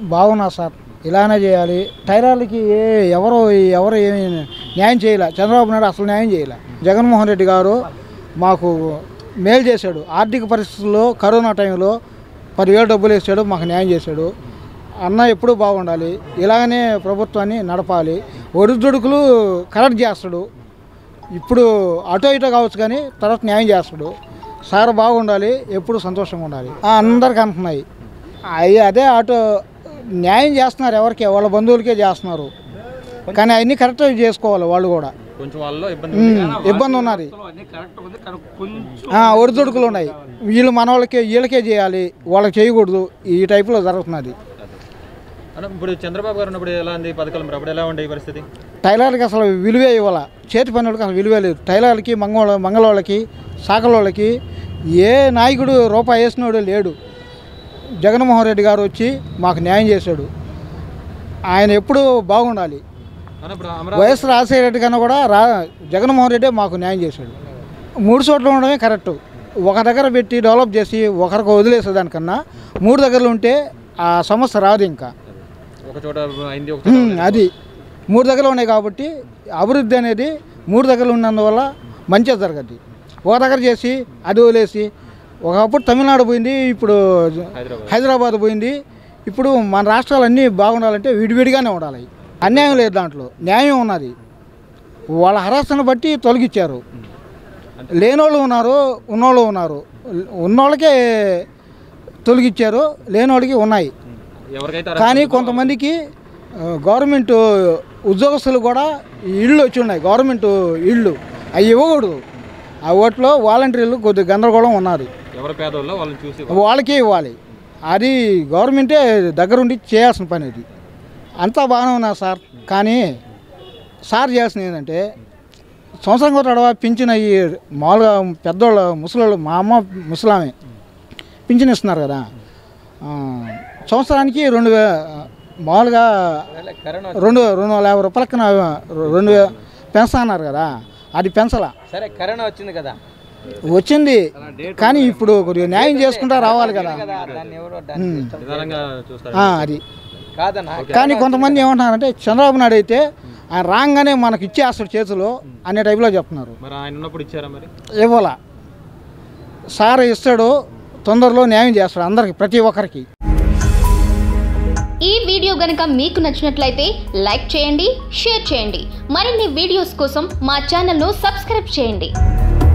బాగున్నా సార్ ఇలానే చేయాలి టైరాలకి ఏ ఎవరు ఎవరు ఏమి న్యాయం చేయలే చంద్రబాబు నాయుడు అసలు న్యాయం చేయలే జగన్మోహన్ రెడ్డి గారు మాకు మేలు చేశాడు ఆర్థిక పరిస్థితుల్లో కరోనా టైంలో పదివేలు డబ్బులు వేసాడు మాకు న్యాయం చేశాడు అన్న ఎప్పుడూ బాగుండాలి ఇలాగనే ప్రభుత్వాన్ని నడపాలి ఒడిదుడుకులు కరెక్ట్ చేస్తాడు ఇప్పుడు అటో ఇటో కావచ్చు కానీ తర్వాత న్యాయం చేస్తాడు సార్ బాగుండాలి ఎప్పుడు సంతోషంగా ఉండాలి ఆ, అందరికి అంటున్నాయి అవి అదే ఆటో న్యాయం చేస్తున్నారు ఎవరికి వాళ్ళ బంధువులకే చేస్తున్నారు కానీ అవన్నీ కరెక్ట్ చేసుకోవాలి వాళ్ళు కూడా కొంచెం వాళ్ళలో ఇబ్బంది ఉమ్, ఇబ్బంది ఉన్నది ఆ, ఒడిదుడుకులు ఉన్నాయి వీళ్ళు మన వాళ్ళకే వీళ్ళకే చేయాలి వాళ్ళకి చేయకూడదు ఈ టైపులో జరుగుతున్నది అన్న, ఇప్పుడు చంద్రబాబు గారు ఉన్నప్పుడు ఎలా ఉంది పథకాలు మరి అప్పుడు ఎలా ఉండే ఈ పరిస్థితి టైలర్కి అసలు విలువే ఇవ్వాల చేతి పనులకి అసలు విలువే లేదు టైలర్కి మంగళ మంగళవాళ్ళకి సాకలోళ్ళకి ఏ నాయకుడు రూపాయి వేసినోడు లేడు జగన్మోహన్ రెడ్డి గారు వచ్చి మాకు న్యాయం చేశాడు ఆయన ఎప్పుడు బాగుండాలి అన్న, ఇప్పుడు అమరావతి వైఎస్ రాజశేఖర రెడ్డి కన్నా కూడా రా జగన్మోహన్ రెడ్డి మాకు న్యాయం చేశాడు మూడు చోట్ల ఉండడమే కరెక్ట్ ఒక దగ్గర పెట్టి డెవలప్ చేసి ఒకరికి వదిలేసేదానికన్నా మూడు దగ్గరలో ఉంటే ఆ సమస్య రాదు ఇంకా ఒక చోట అయింది ఒక చోట ఉమ్, అది మూడు దగ్గర ఉన్నాయి కాబట్టి అభివృద్ధి అనేది మూడు దగ్గర ఉన్నందువల్ల మంచిగా జరగద్ది ఒక దగ్గర చేసి అది వదిలేసి ఒకప్పుడు తమిళనాడు పోయింది ఇప్పుడు హైదరాబాద్ హైదరాబాద్ పోయింది ఇప్పుడు మన రాష్ట్రాలన్నీ బాగుండాలంటే విడివిడిగానే ఉండాలి అన్యాయం లేదు దాంట్లో న్యాయం ఉన్నది వాళ్ళ హరాసను బట్టి తొలగించారు లేనోళ్ళు ఉన్నారు ఉన్నోళ్ళు ఉన్నారు ఉన్నోళ్ళకే తొలగించారు లేనోళ్ళకి ఉన్నాయి ఎవరికైతే కానీ కొంతమందికి ఆ, గవర్నమెంట్ ఉద్యోగస్తులు కూడా ఈ ఇళ్ళు వచ్చి ఉన్నాయి గవర్నమెంట్ ఇళ్ళు అవి ఇవ్వకూడదు ఆ ఓట్లో వాలంటీర్లు కొద్దిగా గందరగోళం ఉన్నారు ఎవరి పేదోళ్ళో వాళ్ళని చూసి వాళ్ళకే ఇవ్వాలి అది గవర్నమెంటే దగ్గరుండి చేయాల్సిన పని అది అంతా బాగానే ఉన్నారు సార్ కానీ సార్ చేయాల్సింది ఏంటంటే సంవత్సరం కూడా పింఛన్ అయ్యి మామూలుగా పెద్దోళ్ళు ముసలోళ్ళు మా అమ్మ ముసలామే పింఛన్ ఇస్తున్నారు కదా ఆ, సంవత్సరానికి రెండు వే మామూలుగా రెండు రెండు వందల యాభై రూపాయల కన్నా రెండు వే పెన్షన్ అన్నారు కదా అది పెంచలా సరే కరోనా వచ్చింది కదా వచ్చింది కానీ ఇప్పుడు కొద్దిగా న్యాయం చేసుకుంటా రావాలి కదా దాన్ని ఎవరో దాన్ని ఉమ్. నిదానంగా చూస్తారు ఆ, అది కాదన్నా కానీ కొంతమంది ఏమంటున్నారంటే చంద్రబాబు నాయుడు అయితే ఆయన రాగానే మనకి ఇచ్చేస్తాడు చేతిలో అనే టైప్లో చెప్తున్నారు మరి ఆయన ఉన్నప్పుడు ఇచ్చారా మరి ఇవ్వాల సార్ ఇస్తాడు తొందరలో న్యాయం చేస్తాడు అందరికి ప్రతి ఒక్కరికి ఈ వీడియో గనుక మీకు నచ్చినట్లయితే లైక్ చేయండి షేర్ చేయండి మరిన్ని వీడియోస్ కోసం మా ఛానల్ను సబ్స్క్రైబ్ చేయండి